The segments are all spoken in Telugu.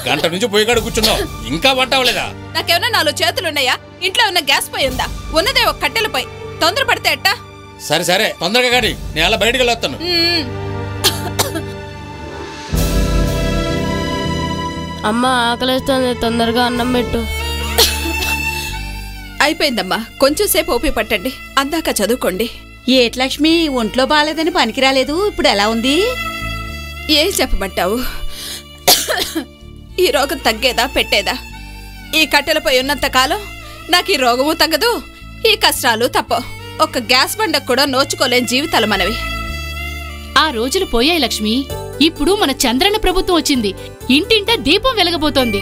గంట నుంచి పోయి కాడ కూర్చున్నావు ఇంకా వంట అవ్వలేదా నాకేమన్నా నాలుగు చేతులున్నాయా ఇంట్లో ఉన్న గ్యాస్ పొయ్యి ఉందా ఉన్నదే ఒక కట్టెల పొయ్యి తొందర పడితే ఎట్టా సరే సరే తొందరగా కానీ నేను అలా బయటికి వెళ్ళొస్తాను మ్మ్. అమ్మ ఆకలిస్తుంది తొందరగా అన్నం పెట్టు అయిపోయిందమ్మా కొంచెం సేపు ఓపి పట్టండి అందాక చదువుకోండి ఏటి లక్ష్మి ఒంట్లో బాగాలేదని పనికిరాలేదు ఇప్పుడు ఎలా ఉంది ఏం చెప్పమంటావు ఈ రోగం తగ్గేదా పెట్టేదా ఈ కట్టెలపై ఉన్నంత కాలం నాకు ఈ రోగము తగ్గదు ఈ కష్టాలు తప్పవు ఒక్క గ్యాస్ బండకు కూడా నోచుకోలేని జీవితాలు మనవి ఆ రోజులు పోయాయి లక్ష్మి ఇప్పుడు మన చంద్రన్న ప్రభుత్వం వచ్చింది ఇంటింటా దీపం వెలగబోతోంది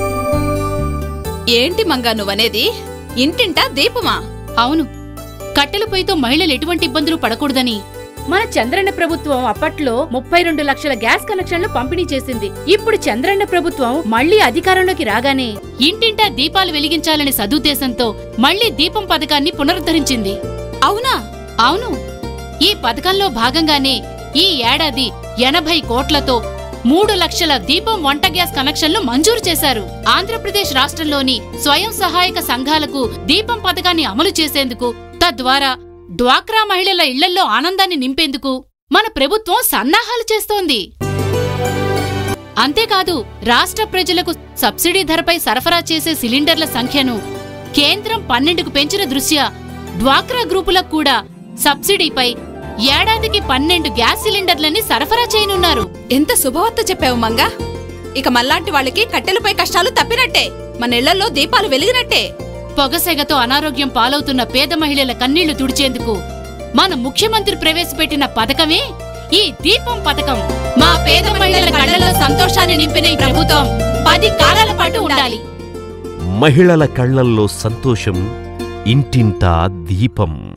ఏంటి మంగా నువ్వనేది ఇంటింటా దీపమా అవును కట్టెల పొయ్యితో మహిళలు ఎటువంటి ఇబ్బందులు పడకూడదని మన చంద్రన్న ప్రభుత్వం అప్పట్లో ముప్పై రెండు లక్షల గ్యాస్ కనెక్షన్లు పంపిణీ చేసింది ఇప్పుడు చంద్రన్న ప్రభుత్వం మళ్లీ అధికారంలోకి రాగానే ఇంటింటా దీపాలు వెలిగించాలనే సదుద్దేశంతో మళ్లీ దీపం పథకాన్ని పునరుద్ధరించింది అవునా అవును ఈ పథకంలో భాగంగానే ఈ ఏడాది ఎనభై కోట్లతో మూడు లక్షల దీపం వంట గ్యాస్ కనెక్షన్లు మంజూరు చేశారు ఆంధ్రప్రదేశ్ రాష్ట్రంలోని స్వయం సహాయక సంఘాలకు దీపం పథకాన్ని అమలు చేసేందుకు తద్వారా డ్వాక్రా మహిళల ఇళ్లల్లో ఆనందాన్ని నింపేందుకు మన ప్రభుత్వం సన్నాహాలు చేస్తోంది అంతేకాదు రాష్ట్ర ప్రజలకు సబ్సిడీ ధరపై సరఫరా చేసే సిలిండర్ల సంఖ్యను కేంద్రం పన్నెండుకు పెంచిన దృష్ట్యా డ్వాక్రా గ్రూపులకు కూడా సబ్సిడీపై ఏడాదికి పన్నెండు గ్యాస్ సిలిండర్లని సరఫరా చేయనున్నారు ఎంత శుభవార్త చెప్పావు మంగా ఇక మల్లాంటి వాళ్ళకి కట్టెలపై కష్టాలు తప్పినట్టే మన ఇళ్లలో దీపాలు వెలిగినట్టే పొగసెగతో అనారోగ్యం పాలవుతున్న పేద మహిళల కన్నీళ్లు తుడిచేందుకు మన ముఖ్యమంత్రి ప్రవేశపెట్టిన పథకమే ఈ దీపం పథకం మా పేద మహిళల కళ్ళల్లో సంతోషాన్ని నింపిన ఈ ప్రభుత్వం పది కాలాల పాటు ఉండాలి మహిళల కళ్ళల్లో సంతోషం ఇంటింటా దీపం